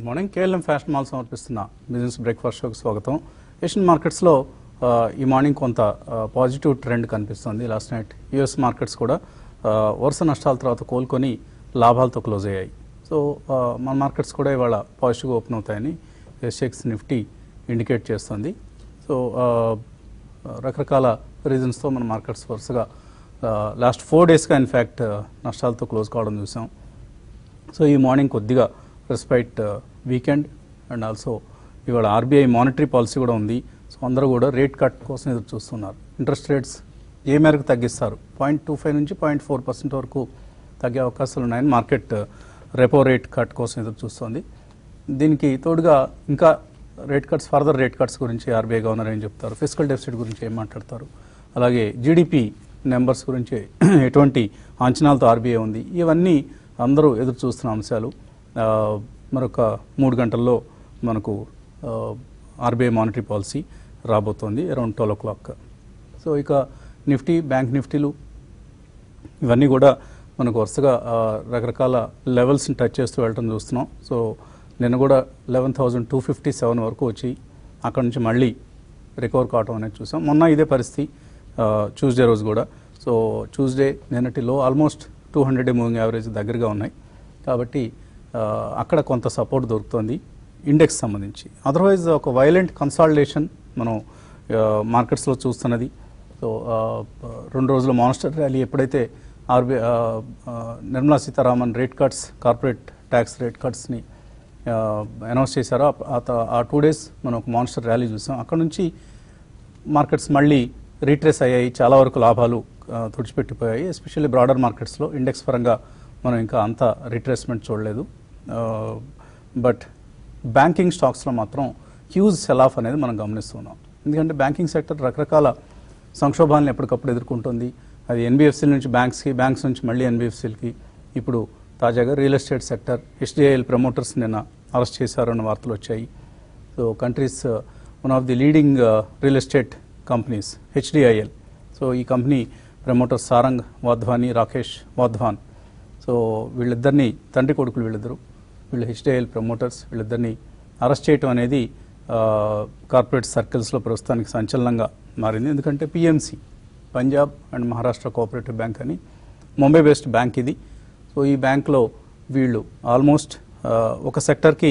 Good morning KLM fashion mall సమర్పిస్తున్న business breakfast షోకి స్వాగతం ఏషియన్ మార్కెట్స్లో ఆ, ఈ మార్నింగ్ కొంత పాజిటివ్ ట్రెండ్ కనిపిస్తుంది లాస్ట్ నైట్ యుఎస్ మార్కెట్స్ కూడా ఆ, వరుస నష్టాల తర్వాత కోలుకొని లాభాలతో క్లోజ్ అయ్యాయి సో ఆ, మన మార్కెట్స్ కూడా ఇవాళ పాజిటివ్గా ఓపెన్ అవుతాయని ఎస్ఎక్స్ నిఫ్టీ ఇండికేట్ చేస్తుంది సో ఆ, రకరకాల రీజన్స్తో మన మార్కెట్స్ వరుసగా లాస్ట్ ఫోర్ డేస్గా ఇన్ఫ్యాక్ట్ నష్టాలతో క్లోజ్ కావడం చూసాం సో ఈ మార్నింగ్ కొద్దిగా రెస్పైట్ వీకెండ్ అండ్ ఆల్సో ఇవాళ ఆర్బీఐ మానిటరీ పాలసీ కూడా ఉంది సో అందరూ కూడా రేట్ కట్ కోసం ఎదురు చూస్తున్నారు ఇంట్రెస్ట్ రేట్స్ ఏ మేరకు తగ్గిస్తారు పాయింట్ టూ ఫైవ్ నుంచి పాయింట్ ఫోర్ పర్సెంట్ వరకు తగ్గే అవకాశాలు ఉన్నాయని మార్కెట్ రెపో రేట్ కట్ కోసం ఎదురు చూస్తోంది దీనికి తోడుగా ఇంకా rate cuts further rate cuts గురించి ఆర్బీఐ గవర్నర్ ఏం చెప్తారు ఫిజికల్ డెఫిసిట్ గురించి ఏం మాట్లాడతారు అలాగే జీడిపి నెంబర్స్ గురించి ఎటువంటి అంచనాలతో ఆర్బీఐ ఉంది ఇవన్నీ అందరూ ఎదురు చూస్తున్న అంశాలు ఆ, మరొక మూడు గంటల్లో మనకు ఆర్బీఐ మానిటరీ పాలసీ రాబోతోంది around twelve o'clock so ఇక నిఫ్టీ బ్యాంక్ నిఫ్టీలు ఇవన్నీ కూడా మనకు వరుసగా ఆ, రకరకాల లెవెల్స్ని టచ్ చేస్తూ వెళ్ళటం చూస్తున్నాం సో నిన్న కూడా eleven thousand two fifty seven వరకు వచ్చి అక్కడ నుంచి మళ్ళీ రికవర్ కావటం అనేది చూసాం మొన్న ఇదే పరిస్థితి ట్యూస్డే రోజు కూడా సో ట్యూస్డే నిన్నటి లో almost two hundred moving average దగ్గరగా ఉన్నాయి కాబట్టి ఆ, అక్కడ కొంత సపోర్ట్ దొరుకుతుంది ఇండెక్స్ సంబంధించి అదర్వైజ్ ఒక వైలెంట్ కన్సాలిడేషన్ మనం మార్కెట్స్లో చూస్తున్నది సో ఆ, రెండు రోజుల మాన్స్టర్ ర్యాలీ ఎప్పుడైతే ఆర్బీ ఆ, ఆ, Nirmala Sitharaman rate cuts corporate tax rate కట్స్ని అనౌన్స్ చేశారో ఆ- ఆ త- ఆ టూ డేస్ మనం ఒక మాన్స్టర్ ర్యాలీ చూసాం అక్కడ నుంచి మార్కెట్స్ మళ్ళీ రీట్రేస్ అయ్యాయి చాలా వరకు లాభాలు ఆ, తుడిచిపెట్టిపోయాయి ఎస్పెషల్లీ బ్రాడర్ మార్కెట్స్లో ఇండెక్స్ పరంగా మనం ఇంకా అంత రిట్రేస్మెంట్ చూడలేదు బట్ బ్యాంకింగ్ స్టాక్స్లో మాత్రం హ్యూజ్ సెల్ ఆఫ్ అనేది మనం గమనిస్తున్నాం ఎందుకంటే బ్యాంకింగ్ సెక్టర్ రకరకాల సంక్షోభాలను ఎప్పటికప్పుడు ఎదుర్కొంటుంది అది ఎన్బిఎఫ్సీల నుంచి బ్యాంక్స్కి బ్యాంక్స్ నుంచి మళ్ళీ ఎన్బిఎఫ్సీలకి ఇప్పుడు తాజాగా real estate sector HDIL promoters నిన్న అరెస్ట్ చేశారన్న వార్తలు వచ్చాయి so countries one of the leading real estate companies HDIL so ఈ company promoter Sarang Wadhwani Rakesh Wadhwan so వీళ్ళిద్దరిని తండ్రి కొడుకులు వీళ్ళిద్దరు వీళ్ళు హెచ్డిఐఎల్ ప్రమోటర్స్ వీళ్ళిద్దరిని అరెస్ట్ చేయటం అనేది ఆ, కార్పొరేట్ సర్కిల్స్లో ప్రస్తుతానికి సంచలనంగా మారింది ఎందుకంటే PMC Punjab and Maharashtra cooperative bank అని ముంబై బేస్డ్ బ్యాంక్ ఇది సో ఈ బ్యాంక్లో వీళ్ళు ఆల్మోస్ట్ ఆ, ఒక సెక్టర్కి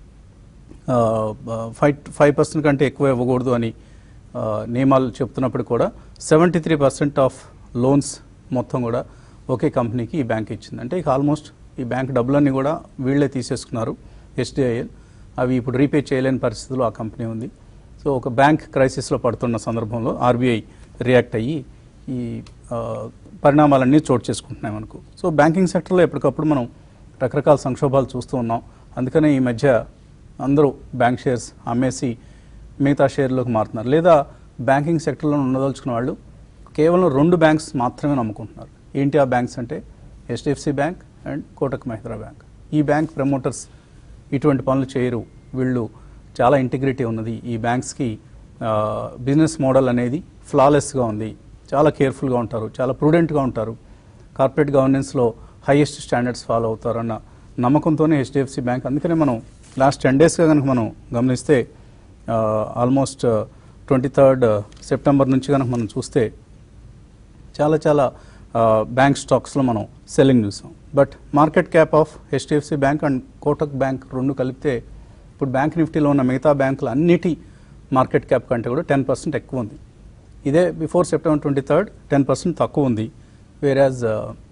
ఫైవ్ ఫైవ్ పర్సెంట్ కంటే ఎక్కువ ఇవ్వకూడదు అని ఆ, నియమాలు చెప్తున్నప్పుడు కూడా seventy three percent of loans మొత్తం కూడా ఒకే కంపెనీకి ఈ బ్యాంక్ ఇచ్చింది అంటే ఇక ఆల్మోస్ట్ ఈ బ్యాంక్ డబ్బులన్నీ కూడా వీళ్ళే తీసేసుకున్నారు హెచ్డిఐఎల్ అవి ఇప్పుడు రీపే చేయలేని పరిస్థితిలో ఆ కంపెనీ ఉంది సో ఒక బ్యాంక్ క్రైసిస్లో పడుతున్న సందర్భంలో ఆర్బీఐ రియాక్ట్ అయ్యి ఈ ఆ, పరిణామాలన్నీ చోటు చేసుకుంటున్నాయి మనకు సో బ్యాంకింగ్ సెక్టర్లో ఎప్పటికప్పుడు మనం రకరకాల సంక్షోభాలు చూస్తూ ఉన్నాం అందుకనే ఈ మధ్య అందరూ బ్యాంక్ షేర్స్ అమ్మేసి మిగతా షేర్లోకి మారుతున్నారు లేదా బ్యాంకింగ్ సెక్టర్లో ఉండదలుచుకున్న వాళ్ళు కేవలం రెండు బ్యాంక్స్ మాత్రమే నమ్ముకుంటున్నారు ఏంటి ఆ బ్యాంక్స్ అంటే HDFC bank and Kotak Mahindra bank ఈ బ్యాంక్ ప్రమోటర్స్ ఇటువంటి పనులు చేయరు వీళ్ళు చాలా ఇంటిగ్రిటీ ఉన్నది ఈ బ్యాంక్స్కి బిజినెస్ మోడల్ అనేది ఫ్లాలెస్గా ఉంది చాలా కేర్ఫుల్గా ఉంటారు చాలా ప్రూడెంట్గా ఉంటారు కార్పొరేట్ గవర్నెన్స్లో హైయెస్ట్ స్టాండర్డ్స్ ఫాలో అవుతారన్న నమ్మకంతోనే హెచ్డిఎఫ్సి బ్యాంక్ అందుకనే మనం లాస్ట్ టెన్ డేస్గా కనుక మనం గమనిస్తే ఆల్మోస్ట్ ట్వంటీ థర్డ్ సెప్టెంబర్ నుంచి కనుక మనం చూస్తే చాలా చాలా బ్యాంక్ స్టాక్స్లో మనం సెల్లింగ్ చూసాం but market cap of HDFC bank and Kotak bank రెండు కలిపితే ఇప్పుడు బ్యాంక్ నిఫ్టీలో ఉన్న మిగతా బ్యాంకులు అన్నిటి మార్కెట్ క్యాప్ కంటే కూడా టెన్ పర్సెంట్ ఎక్కువ ఉంది ఇదే before September twenty third ten percent తక్కువ ఉంది వేరాజ్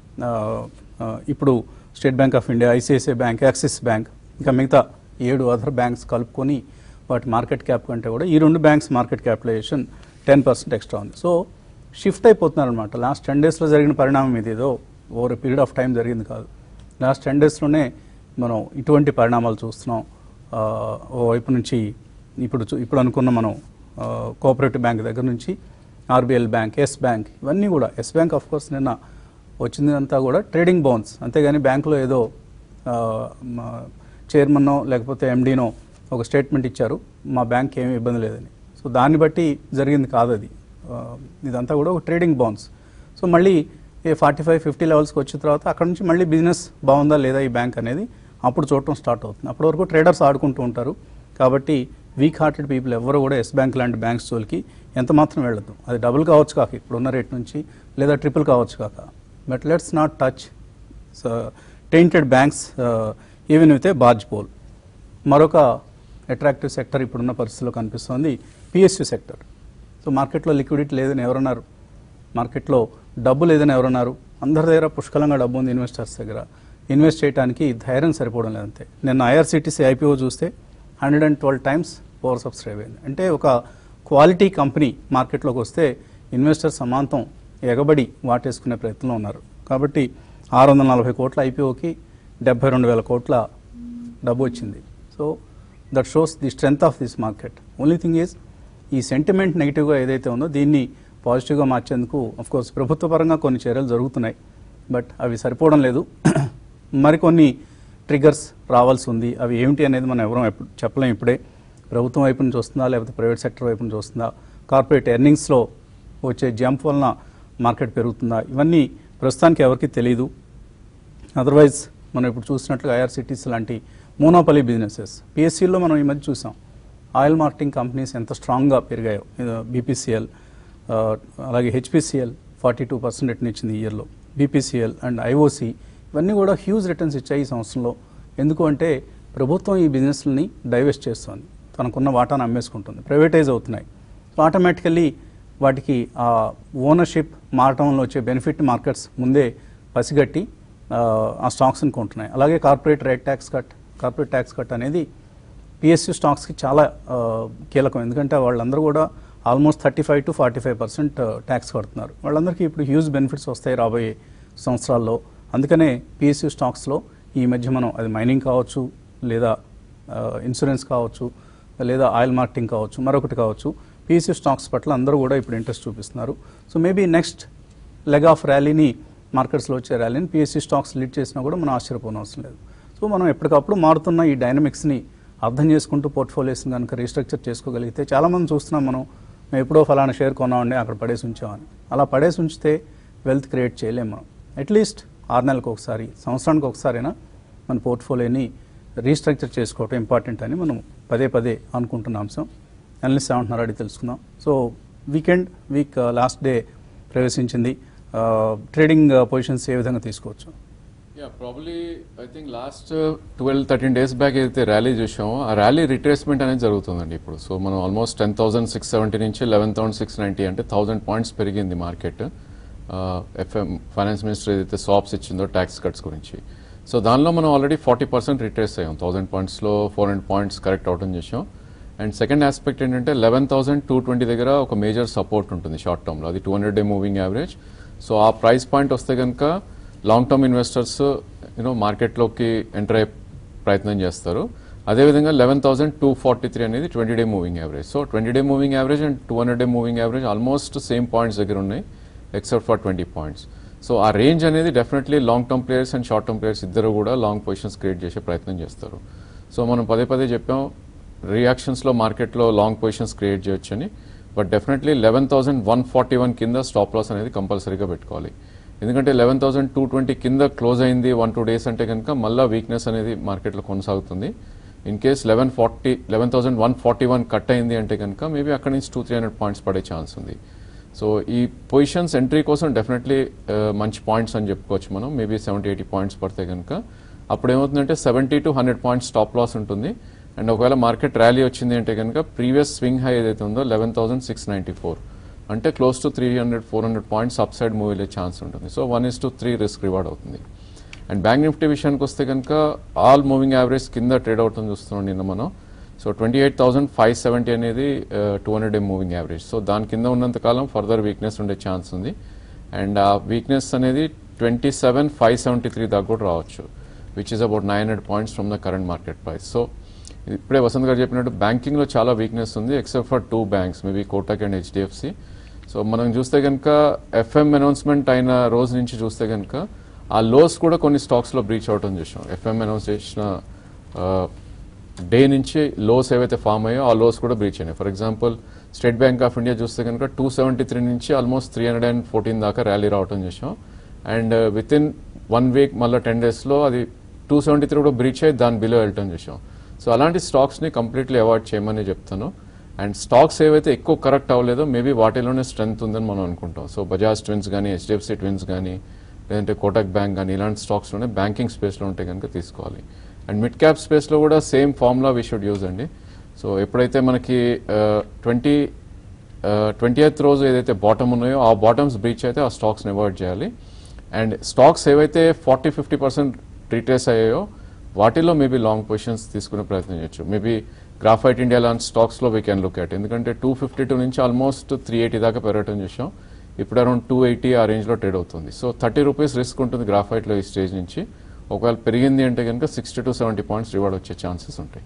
ఇప్పుడు State Bank of India ICICI bank Axis bank ఇంకా మిగతా ఏడు అదర్ బ్యాంక్స్ కలుపుకొని వాటి మార్కెట్ క్యాప్ కంటే కూడా ఈ రెండు banks market capitalisation ten percent extra ఉంది సో షిఫ్ట్ అయిపోతున్నారు అనమాట లాస్ట్ టెన్ డేస్లో జరిగిన పరిణామం ఇది ఏదో ఓవర్ పీరియడ్ ఆఫ్ టైం జరిగింది కాదు లాస్ట్ టెన్ డేస్లోనే మనం ఇటువంటి పరిణామాలు చూస్తున్నాం ఆ, ఓ వైపు నుంచి ఇప్పుడు చూ- ఇప్పుడు అనుకున్న మనం కోఆపరేటివ్ బ్యాంక్ దగ్గర నుంచి ఆర్బిఎల్ బ్యాంక్ ఎస్ బ్యాంక్ ఇవన్నీ కూడా ఎస్ బ్యాంక్ ఆఫ్ కోర్స్ నిన్న వచ్చిందంతా కూడా ట్రేడింగ్ బౌన్స్ అంతేగాని బ్యాంకులో ఏదో చైర్మన్నో లేకపోతే ఎండీనో ఒక స్టేట్మెంట్ ఇచ్చారు మా బ్యాంక్ ఏమీ ఇబ్బంది లేదని సో దాన్ని బట్టి జరిగింది కాదు అది ఆ, ఇదంతా కూడా ఒక ట్రేడింగ్ బౌన్స్ సో మళ్ళీ ఏ ఫార్టీ ఫైవ్ ఫిఫ్టీ లెవెల్స్కి వచ్చిన తర్వాత అక్కడ నుంచి మళ్ళీ బిజినెస్ బాగుందా లేదా ఈ బ్యాంక్ అనేది అప్పుడు చూడటం స్టార్ట్ అవుతుంది అప్పటి వరకు ట్రేడర్స్ ఆడుకుంటూ ఉంటారు కాబట్టి వీక్ హార్టెడ్ పీపుల్ ఎవరు కూడా ఎస్ బ్యాంక్ లాంటి బ్యాంక్స్ జోలికి ఎంత మాత్రం వెళ్ళదు అది డబుల్ కావచ్చు కాక ఇప్పుడున్న రేట్ నుంచి లేదా ట్రిపుల్ కావచ్చు కాక but let's not touch tainted banks even with a barge pole మరొక అట్రాక్టివ్ సెక్టర్ ఇప్పుడున్న పరిస్థితిలో కనిపిస్తోంది పిఎస్యు సెక్టర్ సో మార్కెట్లో లిక్విడిటీ లేదని ఎవరన్నారు మార్కెట్లో డబ్బు లేదని ఎవరన్నారు అందరి దగ్గర పుష్కలంగా డబ్బు ఉంది ఇన్వెస్టర్స్ దగ్గర ఇన్వెస్ట్ చేయడానికి ధైర్యం సరిపోవడం లేదంతే నిన్న ఐఆర్సిటీసీ ఐపీఓ చూస్తే hundred and twelve times over subscribe అయింది అంటే ఒక క్వాలిటీ కంపెనీ మార్కెట్లోకి వస్తే ఇన్వెస్టర్ సమాంతం ఎగబడి వాటేసుకునే ప్రయత్నంలో ఉన్నారు కాబట్టి ఆరు వందల నలభై కోట్ల ఐపీఓకి డెబ్బై రెండు వేల కోట్ల డబ్బు వచ్చింది so that shows the strength of this market only thing is ఈ సెంటిమెంట్ నెగిటివ్గా ఏదైతే ఉందో దీన్ని పాజిటివ్గా మార్చేందుకు కోర్స్ ప్రభుత్వ పరంగా కొన్ని చర్యలు జరుగుతున్నాయి బట్ అవి సరిపోవడం లేదు మరికొన్ని ట్రిగర్స్ రావాల్సి ఉంది అవి ఏమిటి అనేది మనం ఎవరం ఎప్పుడు చెప్పలేం ఇప్పుడే ప్రభుత్వం వైపు నుంచి వస్తుందా లేకపోతే ప్రైవేట్ సెక్టర్ వైపు నుంచి వస్తుందా కార్పొరేట్ ఎర్నింగ్స్లో వచ్చే జంప్ వలన మార్కెట్ పెరుగుతుందా ఇవన్నీ ప్రస్తుతానికి ఎవరికి తెలియదు అదర్వైజ్ మనం ఇప్పుడు చూసినట్లుగా ఐఆర్సిటీస్ లాంటి మోనోపలి బిజినెసెస్ పిఎస్సీలో మనం ఈ మధ్య చూసాం ఆయిల్ మార్కెటింగ్ కంపెనీస్ ఎంత స్ట్రాంగ్గా పెరిగాయో బీపీసీఎల్ అలాగే HPCL forty two percent return ఇచ్చింది ఈ ఇయర్లో బీపీసీఎల్ అండ్ ఐఓసి ఇవన్నీ కూడా హ్యూజ్ రిటర్న్స్ ఇచ్చాయి ఈ సంవత్సరంలో ఎందుకు అంటే ప్రభుత్వం ఈ బిజినెస్లని డైవెస్ట్ చేస్తోంది తనకున్న వాటాను అమ్మేసుకుంటుంది ప్రైవేటైజ్ అవుతున్నాయి సో ఆటోమేటికల్లీ వాటికి ఆ ఓనర్షిప్ మారటంలో వచ్చే బెనిఫిట్ మార్కెట్స్ ముందే పసిగట్టి ఆ, ఆ స్టాక్స్ని కొంటున్నాయి అలాగే corporate rate tax cut corporate tax cut అనేది పిఎస్యు స్టాక్స్కి చాలా ఆ, కీలకం ఎందుకంటే వాళ్ళందరూ కూడా almost thirty five to forty five percent tax కడుతున్నారు వాళ్ళందరికీ ఇప్పుడు హ్యూజ్ బెనిఫిట్స్ వస్తాయి రాబోయే సంవత్సరాల్లో అందుకనే పిఎస్యు స్టాక్స్లో ఈ మధ్య మనం అది మైనింగ్ కావచ్చు లేదా ఆ, ఇన్సూరెన్స్ కావచ్చు లేదా ఆయిల్ మార్కెటింగ్ కావచ్చు మరొకటి కావచ్చు పిఎస్యు స్టాక్స్ పట్ల అందరూ కూడా ఇప్పుడు ఇంట్రెస్ట్ చూపిస్తున్నారు so maybe next leg of ర్యాలీని మార్కెట్స్లో వచ్చే ర్యాలీని పిఎస్సీ స్టాక్స్ లీడ్ చేసినా కూడా మనం ఆశ్చర్యపోనవసరం లేదు సో మనం ఎప్పటికప్పుడు మారుతున్న ఈ డైనమిక్స్ని అర్థం చేసుకుంటూ పోర్ట్ఫోలియోస్ని కనుక రీస్ట్రక్చర్ చేసుకోగలిగితే చాలామంది చూస్తున్నాం మనం మేము ఎప్పుడో ఫలానా షేర్ కొన్నామండి అక్కడ పడేసి ఉంచామని అలా పడేసి ఉంచితే వెల్త్ క్రియేట్ చేయలేము మనం అట్లీస్ట్ ఆరు నెలలకు ఒకసారి సంవత్సరానికి ఒకసారైనా మన పోర్ట్ఫోలియోని రీస్ట్రక్చర్ చేసుకోవటం ఇంపార్టెంట్ అని మనం పదే పదే అనుకుంటున్న అంశం అనలిస్ట్ ఏమంటున్నారు అడిగి తెలుసుకుందాం so weekend week last day ప్రవేశించింది ట్రేడింగ్ పొజిషన్స్ ఏ విధంగా తీసుకోవచ్చు yeah probably I think last twelve thirteen days back ఏదైతే ర్యాలీ చూసామో ఆ ర్యాలీ రిట్రేస్మెంట్ అనేది జరుగుతుందండి ఇప్పుడు సో మనం almost ten thousand six seventy నుంచి లెవెన్ థౌసండ్ సిక్స్ నైంటీ అంటే థౌసండ్ పాయింట్స్ పెరిగింది మార్కెట్ ఎఫ్ఎం ఫైనాన్స్ మినిస్టర్ ఏదైతే సాప్స్ ఇచ్చిందో ట్యాక్స్ కట్స్ గురించి సో దానిలో మనం ఆల్రెడీ ఫార్టీ పర్సెంట్ రిట్రేస్ అయ్యాం థౌసండ్ పాయింట్స్లో ఫోర్ హండ్రెడ్ పాయింట్స్ కరెక్ట్ అవటం చేసాం అండ్ సెకండ్ ఆస్పెక్ట్ ఏంటంటే లెవెన్ థౌసండ్ టూ ట్వంటీ దగ్గర ఒక మేజర్ సపోర్ట్ ఉంటుంది షార్ట్ టర్మ్లో అది two hundred day moving average so ఆ ప్రైస్ పాయింట్ వస్తే కనుక లాంగ్ టర్మ్ ఇన్వెస్టర్స్ యూనో మార్కెట్లోకి ఎంటర్ అయ్యే ప్రయత్నం చేస్తారు అదేవిధంగా eleven thousand two forty three అనేది twenty day moving average so twenty day moving average and two hundred day moving average almost same points దగ్గర ఉన్నాయి except for twenty points so ఆ range అనేది definitely long term players and short term players ఇద్దరు కూడా long positions create చేసే ప్రయత్నం చేస్తారు so మనం పదే పదే చెప్పాం రియాక్షన్స్లో మార్కెట్లో లాంగ్ పొజిషన్స్ క్రియేట్ చేయొచ్చని but definitely eleven thousand one forty one కింద స్టాప్ లాస్ అనేది కంపల్సరీగా పెట్టుకోవాలి ఎందుకంటే లెవెన్ థౌసండ్ టూ ట్వంటీ కింద క్లోజ్ అయింది వన్ టూ డేస్ అంటే కనుక మళ్ళీ వీక్నెస్ అనేది మార్కెట్లో కొనసాగుతుంది in case eleven forty eleven thousand one forty one cut అయింది అంటే కనుక మేబీ అక్కడి నుంచి టూ త్రీ హండ్రెడ్ పాయింట్స్ పడే ఛాన్స్ ఉంది సో ఈ పొజిషన్స్ ఎంట్రీ కోసం డెఫినెట్లీ మంచి పాయింట్స్ అని చెప్పుకోవచ్చు మనం మేబీ సెవెంటీ ఎయిటీ పాయింట్స్ పడితే కనుక అప్పుడు ఏమవుతుందంటే seventy two hundred points stop loss ఉంటుంది అండ్ ఒకవేళ మార్కెట్ ర్యాలీ వచ్చింది అంటే కనుక ప్రీవియస్ స్వింగ్ హై ఏదైతే ఉందో eleven thousand six ninety four అంటే close to three hundred four hundred points up side move వెళ్ళే ఛాన్స్ ఉంటుంది so one is to three risk reward అవుతుంది అండ్ బ్యాంక్ నిఫ్టీ విషయానికి వస్తే కనుక ఆల్ మూవింగ్ యావరేజ్ కింద ట్రేడ్ అవుతుంది చూస్తున్నాం నిన్న మనం so twenty eight thousand five seventy అనేది two hundred day moving average so దాని కింద ఉన్నంత కాలం ఫర్దర్ వీక్నెస్ ఉండే ఛాన్స్ ఉంది అండ్ ఆ వీక్నెస్ అనేది twenty seven five seventy three దాకా కూడా రావచ్చు which is about nine hundred points from the current market price so ఇప్పుడే వసంత్ గారు చెప్పినట్టు బ్యాంకింగ్లో చాలా వీక్నెస్ ఉంది except for two banks maybe Kotak and HDFC so మనం చూస్తే కనుక ఎఫ్ఎం అనౌన్స్మెంట్ అయిన రోజు నుంచి చూస్తే కనుక ఆ లోస్ కూడా కొన్ని స్టాక్స్లో బ్రీచ్ అవటం చూసాం ఎఫ్ఎం అనౌన్స్ చేసిన డే నుంచి లోస్ ఏవైతే ఫామ్ అయ్యో ఆ లోస్ కూడా బ్రీచ్ అయినాయి for example State Bank of India చూస్తే కనుక టూ సెవెంటీ త్రీ నుంచి almost three hundred and fourteen దాకా ర్యాలీ రావటం చూసాం and with in one week మళ్ళీ టెన్ డేస్లో అది టూ సెవెంటీ త్రీ కూడా బ్రీచ్ అయ్యి దాని బిలో వెళ్ళటం చూసాం సో అలాంటి స్టాక్స్ని కంప్లీట్లీ అవాయిడ్ చేయమని చెప్తాను అండ్ స్టాక్స్ ఏవైతే ఎక్కువ కరెక్ట్ అవ్వలేదో మేబీ వాటిలోనే స్ట్రెంత్ ఉందని మనం అనుకుంటాం సో బజాజ్ ట్విన్స్ కానీ హెచ్డిఎఫ్సి ట్విన్స్ కానీ లేదంటే కోటక్ బ్యాంక్ కానీ ఇలాంటి స్టాక్స్లోనే బ్యాంకింగ్ స్పేస్లో ఉంటే కనుక తీసుకోవాలి అండ్ మిడ్ క్యాప్ స్పేస్లో కూడా same formula we should use అండి సో ఎప్పుడైతే మనకి ట్వంటీ ట్వంటీ ఎయిత్ రోజు ఏదైతే బాటమ్ ఉన్నాయో ఆ బాటమ్స్ బ్రీచ్ అయితే ఆ స్టాక్స్ని అవాయిడ్ చేయాలి అండ్ స్టాక్స్ ఏవైతే ఫార్టీ ఫిఫ్టీ పర్సెంట్ రిట్రేస్ అయ్యాయో వాటిలో మేబీ లాంగ్ పొజిషన్స్ తీసుకునే ప్రయత్నం చేయొచ్చు మేబీ గ్రాఫైట్ ఇండియా లాంటి స్టాక్స్లో వీ క్యాన్ లుక్ అట్ ఎందుకంటే టూ ఫిఫ్టీ టూ నుంచి ఆల్మోస్ట్ త్రీ ఎయిటీ దాకా పెరగటం చూసాం ఇప్పుడు అరౌండ్ టూ ఎయిటీ ఆ రేంజ్లో ట్రేడ్ అవుతుంది సో థర్టీ రూపీస్ రిస్క్ ఉంటుంది గ్రాఫైట్లో ఈ స్టేజ్ నుంచి ఒకవేళ పెరిగింది అంటే కనుక sixty to seventy points reward వచ్చే ఛాన్సెస్ ఉంటాయి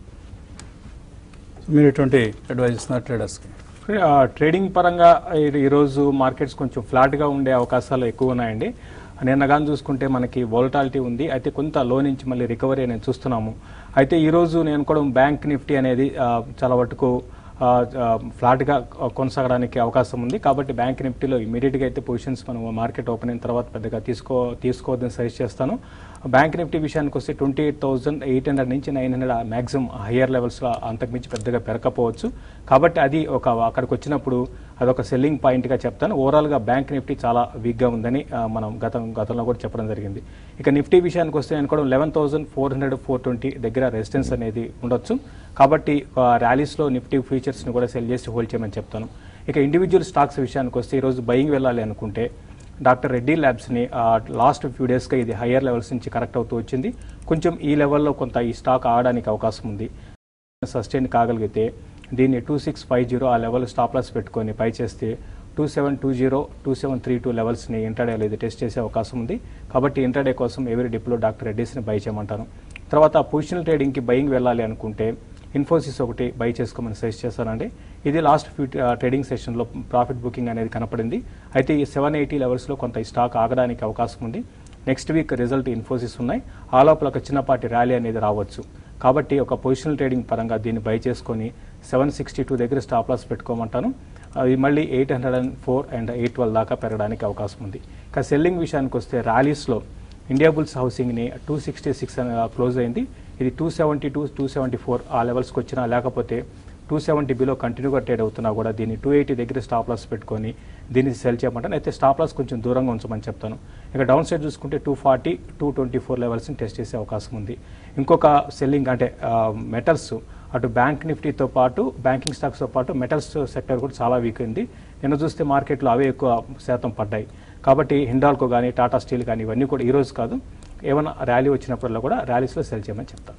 సో మీరు ఎటువంటి అడ్వైజ్ ఇస్తున్నారు ట్రేడర్స్కి ఆ, ట్రేడింగ్ పరంగా ఈ- ఈరోజు మార్కెట్స్ కొంచెం ఫ్లాట్గా ఉండే అవకాశాలు ఎక్కువ ఉన్నాయండి నిన్న కానీ చూసుకుంటే మనకి వోలటాలిటీ ఉంది అయితే కొంత లో నుంచి మళ్ళీ రికవరీ అనేది చూస్తున్నాము అయితే ఈరోజు నేను కూడా బ్యాంక్ నిఫ్టీ అనేది ఆ, చాలా వరకు ఆ, ఆ, ఫ్లాట్గా కొనసాగడానికి అవకాశం ఉంది కాబట్టి బ్యాంక్ నిఫ్టీలో ఇమీడియట్గా అయితే పొజిషన్స్ మనం మార్కెట్ ఓపెన్ అయిన తర్వాత పెద్దగా తీసుకో తీసుకోవద్దని సజెస్ట్ చేస్తాను బ్యాంక్ నిఫ్టీ విషయానికి వస్తే twenty eight thousand eight hundred నుంచి నైన్ హండ్రెడ్ మ్యాక్సిమం హయ్యర్ లెవెల్స్లో అంతకుమించి పెద్దగా పెరగకపోవచ్చు కాబట్టి అది ఒక అక్కడికి వచ్చినప్పుడు అదొక సెల్లింగ్ పాయింట్గా చెప్తాను ఓవరాల్గా బ్యాంక్ నిఫ్టీ చాలా వీక్గా ఉందని ఆ, మనం గతం గతంలో కూడా చెప్పడం జరిగింది ఇక నిఫ్టీ విషయానికి వస్తే నేను కూడా eleven thousand four hundred four twenty దగ్గర రెసిస్టెన్స్ అనేది ఉండొచ్చు కాబట్టి ఆ, ర్యాలీస్లో నిఫ్టీ ఫ్యూచర్స్ని కూడా సెల్ చేసి హోల్డ్ చేయమని చెప్తాను ఇక ఇండివిజువల్ స్టాక్స్ విషయానికి వస్తే ఈరోజు బయింగ్ వెళ్ళాలి అనుకుంటే డాక్టర్ రెడ్డి ల్యాబ్స్ని లాస్ట్ ఫ్యూ డేస్గా ఇది హయ్యర్ లెవెల్స్ నుంచి కరెక్ట్ అవుతూ వచ్చింది కొంచెం ఈ లెవెల్లో కొంత ఈ స్టాక్ ఆడడానికి అవకాశం ఉంది సస్టైన్ కాగలిగితే దీన్ని టూ సిక్స్ ఫైవ్ జీరో ఆ లెవెల్ స్టాప్ లాస్ పెట్టుకొని పై చేస్తే two seven two zero two seven three two లెవెల్స్ని ఇంటర్డేలో ఇది టెస్ట్ చేసే అవకాశం ఉంది కాబట్టి ఇంటర్డే కోసం ఎవరి డిప్లో డాక్టర్ రెడ్డిస్ని బై చేయమంటాను తర్వాత పొజిషనల్ ట్రేడింగ్కి బయింగ్ వెళ్ళాలి అనుకుంటే ఇన్ఫోసిస్ ఒకటి బై చేసుకోమని సజెస్ట్ చేస్తానండి ఇది లాస్ట్ ఫ్యూ ట్రేడింగ్ సెషన్లో ప్రాఫిట్ బుకింగ్ అనేది కనపడింది అయితే ఈ సెవెన్ ఎయిటీ లెవెల్స్లో కొంత ఈ స్టాక్ ఆగడానికి అవకాశం ఉంది నెక్స్ట్ వీక్ రిజల్ట్ ఇన్ఫోసిస్ ఉన్నాయి ఆ లోపల ఒక చిన్నపాటి ర్యాలీ అనేది రావచ్చు కాబట్టి ఒక పొజిషనల్ ట్రేడింగ్ పరంగా దీన్ని బై చేసుకొని సెవెన్ సిక్స్టీ టూ దగ్గర స్టాప్ లాస్ పెట్టుకోమంటాను అది మళ్ళీ eight hundred and four and eight twelve దాకా పెరగడానికి అవకాశం ఉంది ఇక సెల్లింగ్ విషయానికి వస్తే ర్యాలీస్లో ఇండియా బుల్స్ హౌసింగ్ని టూ సిక్స్టీ సిక్స్ క్లోజ్ అయింది ఇది two seventy two two seventy four ఆ లెవెల్స్కి వచ్చినా లేకపోతే టూ సెవెంటీ బిలో కంటిన్యూగా ట్రేడ్ అవుతున్నా కూడా దీన్ని టూ ఎయిటీ దగ్గర స్టాప్ లాస్ పెట్టుకొని దీన్ని సెల్ చేయమంటాను అయితే స్టాప్ లాస్ కొంచెం దూరంగా ఉంచమని చెప్తాను ఇక డౌన్ సైడ్ చూసుకుంటే two forty two twenty four లెవెల్స్ని టెస్ట్ చేసే అవకాశం ఉంది ఇంకొక సెల్లింగ్ అంటే మెటల్స్ అటు బ్యాంక్ నిఫ్టీతో పాటు బ్యాంకింగ్ స్టాక్స్తో పాటు మెటల్స్ సెక్టర్ కూడా చాలా వీక్ ఉంది నిన్న చూస్తే మార్కెట్లో అవే ఎక్కువ శాతం పడ్డాయి కాబట్టి హిండాల్కో కానీ టాటా స్టీల్ కానీ ఇవన్నీ కూడా ఈ రోజు కాదు ఏమైనా ర్యాలీ వచ్చినప్పుడల్లా కూడా ర్యాలీస్లో సెల్ చేయమని చెప్తాను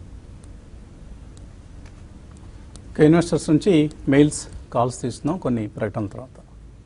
ఇక ఇన్వెస్టర్స్ నుంచి మెయిల్స్ కాల్స్ తీస్తున్నాం కొన్ని ప్రకటనల తర్వాత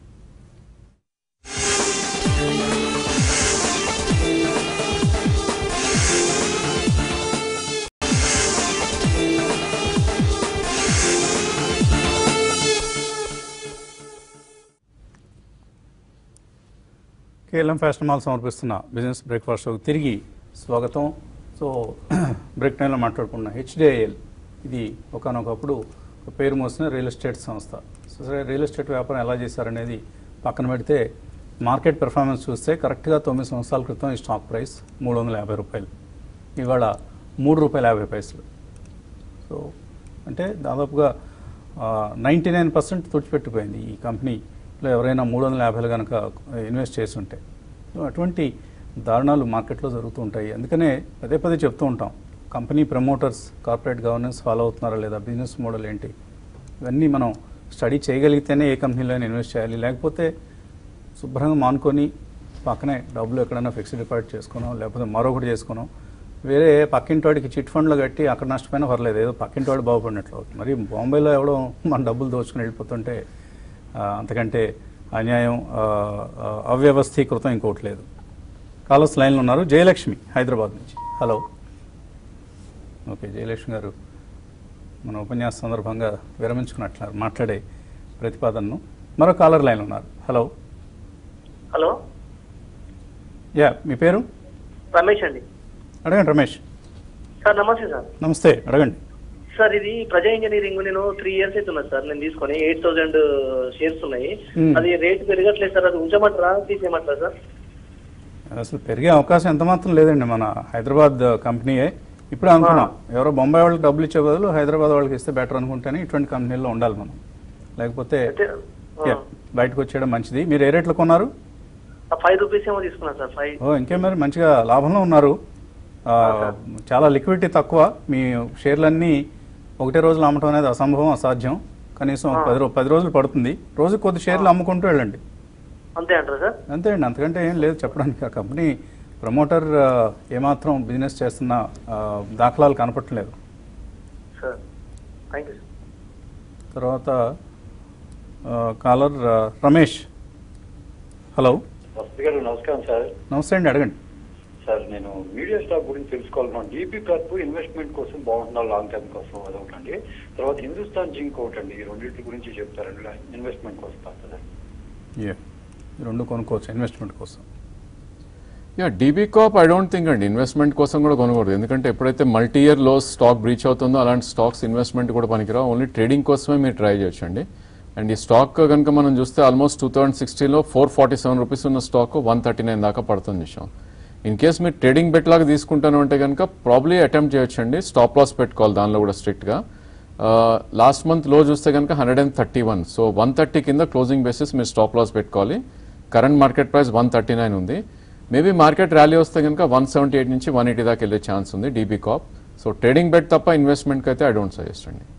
కేఎల్ఎం ఫ్యాషన్ మాల్ సమర్పిస్తున్న బిజినెస్ బ్రేక్ఫాస్ట్ షోకి తిరిగి స్వాగతం సో బ్రేక్ టైంలో మాట్లాడుకున్న హెచ్డిఐఎల్ ఇది ఒకనొకప్పుడు ఒక పేరు మోసిన రియల్ ఎస్టేట్ సంస్థ సో సరే రియల్ ఎస్టేట్ వ్యాపారం ఎలా చేశారనేది పక్కన పెడితే మార్కెట్ పెర్ఫార్మెన్స్ చూస్తే కరెక్ట్గా తొమ్మిది సంవత్సరాల క్రితం ఈ స్టాక్ ప్రైస్ మూడు వందల యాభై రూపాయలు ఇవాళ మూడు రూపాయల యాభై పైసలు సో అంటే దాదాపుగా నైంటీ నైన్ పర్సెంట్ తుడిచిపెట్టిపోయింది ఈ కంపెనీలో ఎవరైనా మూడు వందల యాభైలు కనుక ఇన్వెస్ట్ చేసి ఉంటే సో అటువంటి దారుణాలు మార్కెట్లో జరుగుతూ ఉంటాయి అందుకనే పదే పదే చెప్తూ ఉంటాం company promoters corporate governance follow అవుతున్నారా లేదా బిజినెస్ మోడల్ ఏంటి ఇవన్నీ మనం స్టడీ చేయగలిగితేనే ఏ కంపెనీలో ఇన్వెస్ట్ చేయాలి లేకపోతే శుభ్రంగా మానుకొని పక్కనే డబ్బులు ఎక్కడైనా ఫిక్స్డ్ డిపాజిట్ చేసుకున్నాం లేకపోతే మరొకటి చేసుకున్నాం వేరే పక్కింటోడికి చిట్ ఫండ్లో కట్టి అక్కడ నష్టపోయినా పర్లేదు ఏదో పక్కింటోడు బాగుపడినట్లు అవుతుంది మరి బాంబేలో ఎవడో మన డబ్బులు దోచుకుని వెళ్ళిపోతుంటే ఆ, అంతకంటే అన్యాయం ఆ, ఆ, అవ్యవస్థీకృతం ఇంకోటి లేదు కాలర్స్ లైన్లో ఉన్నారు జయలక్ష్మి హైదరాబాద్ నుంచి హలో ఓకే జయలక్ష్మి గారు మన ఉపన్యాస సందర్భంగా విరమించుకున్నట్లున్నారు మాట్లాడే ప్రతిపాదనను మరో కాలర్ లైన్ ఉన్నారు హలో హలో యా మీ పేరు రమేష్ అండి అడగండి రమేష్ సార్ నమస్తే సార్ నమస్తే అడగండి సార్ ఇది ప్రజా ఇంజనీరింగ్ నేను త్రీ ఇయర్స్ అవుతున్నది సార్ నేను తీసుకొని ఎయిట్ థౌసండ్ షేర్స్ ఉన్నాయి Hmm. అది రేట్ పెరగట్లేదు సార్ అది ఉంచమంటారా తీసేయమంటారా సార్ అసలు పెరిగే అవకాశం ఎంత మాత్రం లేదండి మన హైదరాబాద్ కంపెనీయే ఇప్పుడు అనుకున్నాం ఎవరో బొంబాయి వాళ్ళకి డబ్బులు ఇచ్చే బదులు హైదరాబాద్ వాళ్ళకి ఇస్తే బెటర్ అనుకుంటేనే ఇటువంటి కంపెనీల్లో ఉండాలి మనం లేకపోతే అయితే yeah, బయటకు వచ్చేయడం మంచిది మీరు ఏ రేట్లో కొన్నారు ఫైవ్ రూపీస్ ఏమో తీసుకున్నాను సార్ ఫైవ్ ఓ ఇంకేం మరి మంచిగా లాభంలో ఉన్నారు ఆ, చాలా లిక్విడిటీ తక్కువ మీ షేర్లన్నీ ఒకటే రోజులు అమ్మటం అనేది అసంభవం అసాధ్యం కనీసం ఒక పది రో పది రోజులు పడుతుంది రోజు కొద్ది షేర్లు అమ్ముకుంటూ వెళ్ళండి అంతే అంటారా సార్ అంతే అండి అంతకంటే ఏం లేదు చెప్పడానికి ఆ కంపెనీ ప్రమోటర్ ఆ, ఏమాత్రం బిజినెస్ చేస్తున్న ఆ, దాఖలాలు కనపట్లేదు సార్ థ్యాంక్ యూ సార్ తర్వాత ఆ, కాలర్ ఆ, రమేష్ హలో వసతి గారు నమస్కారం సార్ నమస్తే అండి అడగండి సార్ నేను మీడియా స్టాక్ గురించి తెలుసుకోవాలన్నాను డీపీ కార్ప్ ఇన్వెస్ట్మెంట్ కోసం బాగుంటుందా లాంగ్ టర్మ్ కోసం అదొకటండి తర్వాత హిందుస్థాన్ జింక్ ఒకటండి ఈ రెండింటి గురించి చెప్తారండి ఇన్వెస్ట్మెంట్ కోసం కాస్త ఏ ఈ రెండు కొనుక్కోవచ్చు ఇన్వెస్ట్మెంట్ కోసం yeah DB cap I don't think అండి ఇన్వెస్ట్మెంట్ కోసం కూడా కొనకూడదు ఎందుకంటే ఎప్పుడైతే multi year low stock breach అవుతుందో అలాంటి స్టాక్స్ ఇన్వెస్ట్మెంట్ కూడా పనికిరావు ఓన్లీ ట్రేడింగ్ కోసమే మీరు ట్రై చేయొచ్చు అండి అండ్ ఈ స్టాక్ కనుక మనం చూస్తే ఆల్మోస్ట్ టూ థౌసండ్ సిక్స్టీలో ఫోర్ ఫార్టీ సెవెన్ రూపీస్ ఉన్న స్టాక్ వన్ థర్టీ నైన్ దాకా పడుతుంది చూసాం ఇన్ కేస్ మీరు ట్రేడింగ్ బెట్ లాగా తీసుకుంటాను అంటే కనుక ప్రాబ్లీ అటెంప్ట్ చేయొచ్చు అండి స్టాప్ లాస్ పెట్టుకోవాలి దానిలో కూడా స్ట్రిక్ట్గా లాస్ట్ మంత్ లో చూస్తే కనుక hundred and thirty one so one thirty కింద క్లోజింగ్ బేసిస్ మీరు స్టాప్ లాస్ పెట్టుకోవాలి current market price one thirty nine ఉంది మేబీ మార్కెట్ ర్యాలీ వస్తే కనుక వన్ సెవెంటీ ఎయిట్ నుంచి వన్ ఎయిటీ దాకా వెళ్ళే ఛాన్స్ ఉంది DB cap so trading bet తప్ప ఇన్వెస్ట్మెంట్కి అయితే ఐ డోంట్ సజెస్ట్ అండి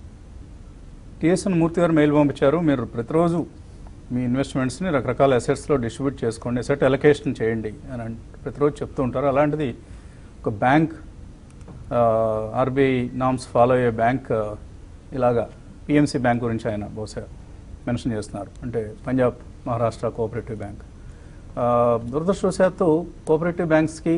టిఎస్ఎన్ మూర్తి గారు మెయిల్ పంపించారు మీరు ప్రతిరోజు మీ ఇన్వెస్ట్మెంట్స్ని రకరకాల అసెట్స్లో డిస్ట్రిబ్యూట్ చేసుకోండి అసెట్ అలొకేషన్ చేయండి అని అంటే ప్రతిరోజు చెప్తూ ఉంటారు అలాంటిది ఒక బ్యాంక్ ఆర్బీఐ నామ్స్ ఫాలో అయ్యే బ్యాంక్ ఆ, ఇలాగా పిఎంసి బ్యాంక్ గురించి ఆయన బహుశా మెన్షన్ చేస్తున్నారు అంటే పంజాబ్ మహారాష్ట్ర కోఆపరేటివ్ బ్యాంక్ ఆ, దురదృష్టవశాత్తు కోఆపరేటివ్ బ్యాంక్స్కి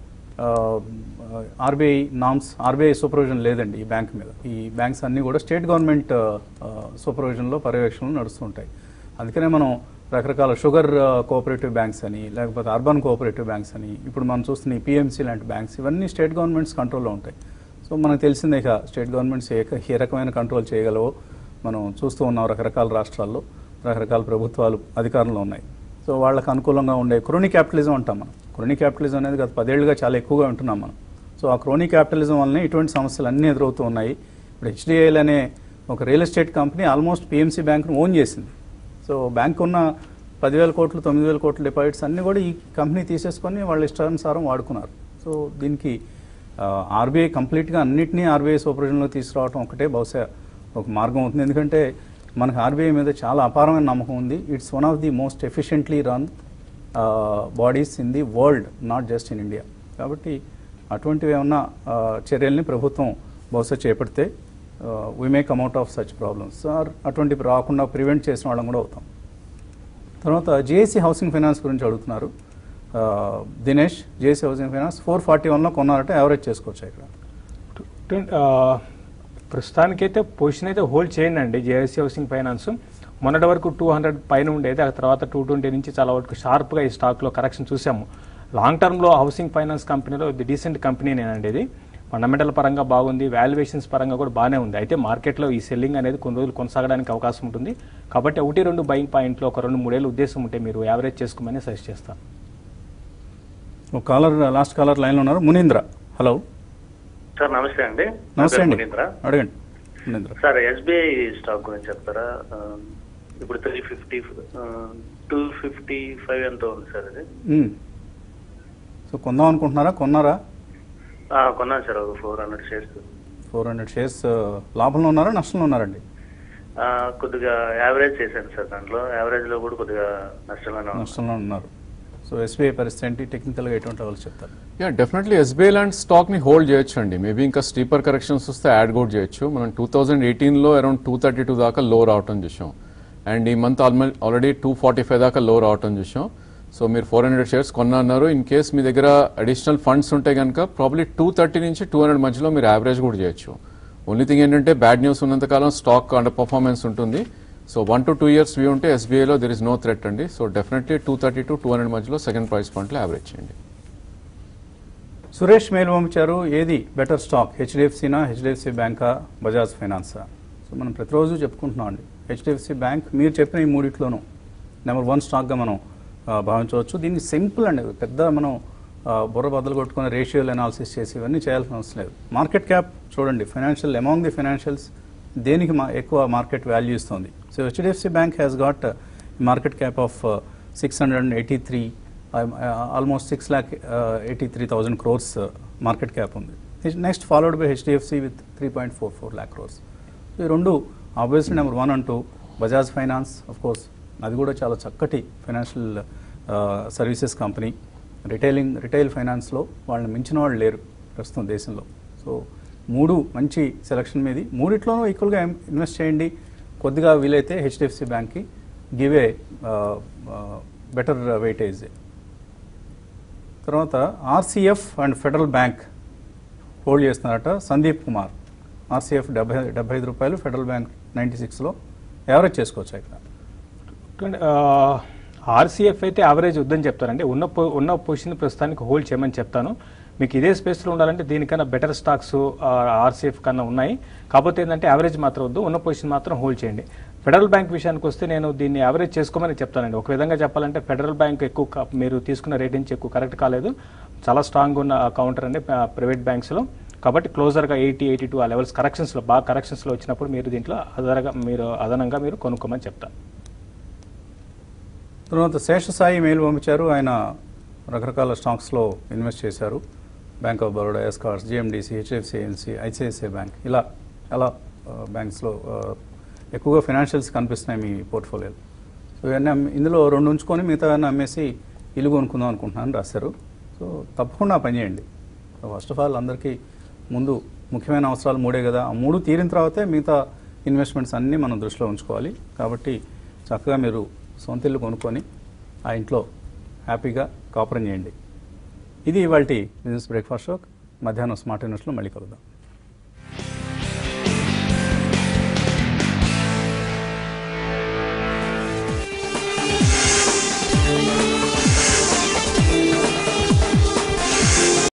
ఆర్బీఐ నామ్స్ ఆర్బీఐ సూపర్విజన్ లేదండి ఈ బ్యాంక్ మీద ఈ బ్యాంక్స్ అన్నీ కూడా స్టేట్ గవర్నమెంట్ సూపర్విజన్లో పర్యవేక్షణలో నడుస్తుంటాయి అందుకనే మనం రకరకాల షుగర్ కోఆపరేటివ్ బ్యాంక్స్ అని లేకపోతే అర్బన్ కోఆపరేటివ్ బ్యాంక్స్ అని ఇప్పుడు మనం చూస్తున్న ఈ పిఎంసీ లాంటి బ్యాంక్స్ ఇవన్నీ స్టేట్ గవర్నమెంట్స్ కంట్రోల్లో ఉంటాయి సో మనకు తెలిసిందే ఇక స్టేట్ గవర్నమెంట్స్ ఏ ఏ రకమైన కంట్రోల్ చేయగలవో మనం చూస్తూ ఉన్నాం రకరకాల రాష్ట్రాల్లో రకరకాల ప్రభుత్వాలు అధికారంలో ఉన్నాయి సో వాళ్ళకి అనుకూలంగా ఉండే క్రోనీ క్యాపిటలిజం అంటాం మనం క్రోనీ క్యాపిటలిజం అనేది గత పదేళ్లుగా చాలా ఎక్కువగా ఉంటున్నాం మనం సో ఆ క్రోనీ క్యాపిటలిజం వల్లనే ఇటువంటి సమస్యలు అన్నీ ఎదురవుతూ ఉన్నాయి ఇప్పుడు హెచ్డిఐఎల్ అనే ఒక real estate company almost PMC బ్యాంక్ను ఓన్ చేసింది సో బ్యాంక్ ఉన్న పదివేల కోట్లు తొమ్మిది వేల కోట్ల డిపాజిట్స్ అన్నీ కూడా ఈ కంపెనీ తీసేసుకొని వాళ్ళ ఇష్టానుసారం వాడుకున్నారు సో దీనికి ఆర్బీఐ కంప్లీట్గా అన్నింటినీ ఆర్బీఐ సూపర్విజన్లో తీసుకురావడం ఒకటే బహుశా ఒక మార్గం అవుతుంది ఎందుకంటే మనకు ఆర్బీఐ మీద చాలా అపారమైన నమ్మకం ఉంది it's one of the most efficiently run bodies in the world not just in India కాబట్టి అటువంటివి ఏమన్నా ఆ, చర్యల్ని ప్రభుత్వం బహుశా చేపడితే we may come out of such problems or అటువంటివి రాకుండా ప్రివెంట్ చేసిన వాళ్ళం కూడా అవుతాం తర్వాత జేఏసీ హౌసింగ్ ఫైనాన్స్ గురించి అడుగుతున్నారు ఆ, Dinesh JAC housing finance four forty వన్లో కొన్నారంటే యావరేజ్ చేసుకోవచ్చు ఇక్కడ ట్వం- ఆ, ప్రస్తుతానికైతే పొజిషన్ అయితే హోల్డ్ చేయండి అండి జేఎస్సీ హౌసింగ్ ఫైనాన్స్ మొన్నటి వరకు టూ హండ్రెడ్ పైన ఉండేది ఆ తర్వాత టూ ట్వంటీ నుంచి చాలా వరకు షార్ప్గా ఈ స్టాక్లో కరెక్షన్ చూసాము లాంగ్ టర్మ్లో హౌసింగ్ ఫైనాన్స్ కంపెనీలో ఇది డీసెంట్ కంపెనీనేనండి ఇది ఫండమెంటల్ పరంగా బాగుంది వాల్యుయేషన్స్ పరంగా కూడా బాగానే ఉంది అయితే మార్కెట్లో ఈ సెల్లింగ్ అనేది కొన్ని రోజులు కొనసాగడానికి అవకాశం ఉంటుంది కాబట్టి ఒకటి రెండు బయింగ్ పాయింట్లో ఒక రెండు మూడేళ్ళు ఉద్దేశం ఉంటే మీరు యావరేజ్ చేసుకోమని సజెస్ట్ చేస్తాను ఒక కాలర్ లాస్ట్ కాలర్ లైన్లో ఉన్నారు మునీంద్ర హలో సార్ నమస్తే అండి నా నమస్తే పేరు అండి మునీంద్ర. అడగండి మునీంద్ర సార్ ఎస్బీఐ స్టాక్ గురించి చెప్తారా ఆ, ఇప్పుడు three fifty two fifty five ఎంతో ఉంది సార్ అది మ్మ్. సో కొందాం అనుకుంటున్నారా కొన్నారా ఆ, కొన్నాను సార్ ఒక four hundred shares four hundred shares లాభంలో ఉన్నారా నష్టంలో ఉన్నారండి కొద్దిగా యావరేజ్ చేశాను సార్ దాంట్లో యావరేజ్ లో కూడా కొద్దిగా నష్టంగానే ఉంది నష్టంలో ఉన్నారు సో ఎస్బీఐ పరిస్థితి ఏంటి టెక్నికల్గా ఎటువంటి వాళ్ళు చెప్తారు యా డెఫినెట్లీ ఎస్బీఐ లాంటి స్టాక్ ని హోల్డ్ చేయొచ్చు అండి మేబీ ఇంకా స్టీపర్ కరెక్షన్స్ వస్తే యాడ్ కూడా చేయొచ్చు మనం టూ థౌసండ్ ఎయిటీన్లో అరౌండ్ టూ థర్టీ టూ దాకా లో రావటం చూసాం అండ్ ఈ month already two forty five దాకా లో రావటం చూసాం సో మీరు ఫోర్ హండ్రెడ్ షేర్స్ కొన్నారు ఇన్ కేస్ మీ దగ్గర అడిషనల్ ఫండ్స్ ఉంటే కనుక ప్రాబ్లీ టూ థర్టీ నుంచి టూ హండ్రెడ్ మధ్యలో మీరు యావరేజ్ కూడా చేయొచ్చు ఓన్లీ థింగ్ ఏంటంటే బ్యాడ్ న్యూస్ ఉన్నంతకాలం స్టాక్ అండర్ పర్ఫార్మెన్స్ ఉంటుంది so one to two years view ఉంటే ఎస్బీఐలో దెర్ ఇస్ నో థ్రెట్ అండి so definitely two thirty to two hundred మధ్యలో సెకండ్ ప్రైస్ పాయింట్లో యావరేజ్ చేయండి సురేష్ మెయిల్ పంపించారు ఏది బెటర్ స్టాక్ హెచ్డిఎఫ్సినా హెచ్డిఎఫ్సి బ్యాంకా బజాజ్ ఫైనాన్సా సో మనం ప్రతిరోజు చెప్పుకుంటున్నాం అండి హెచ్డిఎఫ్సి బ్యాంక్ మీరు చెప్పిన ఈ మూడిట్లోనూ నెంబర్ వన్ స్టాక్గా మనం ఆ, భావించవచ్చు దీన్ని సింపుల్ అండి పెద్ద మనం ఆ, బుర్ర బద్దలు కొట్టుకుని రేషియోలు అనాలిసిస్ చేసి ఇవన్నీ చేయాల్సిన అవసరం లేదు మార్కెట్ క్యాప్ చూడండి ఫైనాన్షియల్ అమాంగ్ ది ఫైనాన్షియల్స్ దేనికి మా ఎక్కువ మార్కెట్ వాల్యూ ఇస్తుంది so HDFC bank has got market cap of six hundred and eighty three almost six lakh eighty three thousand crores market cap ఉంది next followed by HDFC with three point four four lakh crores ఈ రెండు obviously number one అంటూ Bajaj finance of course అది కూడా చాలా చక్కటి financial services company retailing retail ఫైనాన్స్లో వాళ్ళని మించిన వాళ్ళు లేరు ప్రస్తుతం దేశంలో సో మూడు మంచి సెలక్షన్ మీది మూడిట్లోనూ ఈక్వల్గా ఇన్వెస్ట్ చేయండి కొద్దిగా వీలైతే హెచ్డిఎఫ్సి బ్యాంక్కి గివ్ ఏ బెటర్ వెయిటేజ్ తర్వాత RCF and federal bank hold చేస్తున్నారట సందీప్ కుమార్ ఆర్సీఎఫ్ డెబ్బై డెబ్బై ఐదు రూపాయలు ఫెడరల్ బ్యాంక్ నైంటీ సిక్స్లో యావరేజ్ చేసుకోవచ్చు ఇక్కడ ఆర్సీఎఫ్ అయితే యావరేజ్ వద్దని చెప్తారండి ఉన్న పొ- ఉన్న పొజిషన్ ప్రస్తుతానికి హోల్డ్ చేయమని చెప్తాను మీకు ఇదే స్పేస్లో ఉండాలంటే దీనికన్నా బెటర్ స్టాక్స్ ఆర్సీఎఫ్ కన్నా ఉన్నాయి కాకపోతే ఏంటంటే యావరేజ్ మాత్రం వద్దు ఉన్న పొజిషన్ మాత్రం హోల్డ్ చేయండి ఫెడరల్ బ్యాంక్ విషయానికి వస్తే నేను దీన్ని యావరేజ్ చేసుకోమని చెప్తానండి ఒక విధంగా చెప్పాలంటే ఫెడరల్ బ్యాంక్ ఎక్కువ క- మీరు తీసుకున్న రేట్ నుంచి ఎక్కువ కరెక్ట్ కాలేదు చాలా స్ట్రాంగ్ ఉన్న కౌంటర్ అండి ప్రైవేట్ బ్యాంక్స్లో కాబట్టి క్లోజర్గా ఎయిటీ ఎయిటీ టూ ఆ లెవెల్స్ కరెక్షన్స్లో బాగా కరెక్షన్స్లో వచ్చినప్పుడు మీరు దీంట్లో అదనగా మీరు అదనంగా మీరు కొనుక్కోమని చెప్తాను తర్వాత శేషసాయి మెయిల్ పంపించారు ఆయన రకరకాల స్టాక్స్లో ఇన్వెస్ట్ చేశారు bank of Baroda Escorts GMDC హెచ్డిఎఫ్సిఎన్సి ఐసిఐసిఐ బ్యాంక్ ఇలా చాలా బ్యాంక్స్లో ఎక్కువగా ఫైనాన్షియల్స్ కనిపిస్తున్నాయి మీ పోర్ట్ఫోలియోలో సో ఇవన్నీ అమ్మి- ఇందులో రెండు ఉంచుకొని మిగతా అమ్మేసి ఇల్లు కొనుక్కుందాం అనుకుంటున్నాను రాశారు సో తప్పకుండా ఆ పని చేయండి సో ఫస్ట్ ఆఫ్ ఆల్ అందరికీ ముందు ముఖ్యమైన అవసరాలు మూడే కదా ఆ మూడు తీరిన తర్వాతే మిగతా ఇన్వెస్ట్మెంట్స్ అన్నీ మనం దృష్టిలో ఉంచుకోవాలి కాబట్టి చక్కగా మీరు సొంత ఇల్లు కొనుక్కొని ఆ ఇంట్లో హ్యాపీగా కాపురం చేయండి ఇది ఇవాళ బిజినెస్ బ్రేక్ఫాస్ట్ షో మధ్యాహ్నం స్మార్ట్ ఇన్వెస్ట్లో మళ్ళీ కలుద్దాం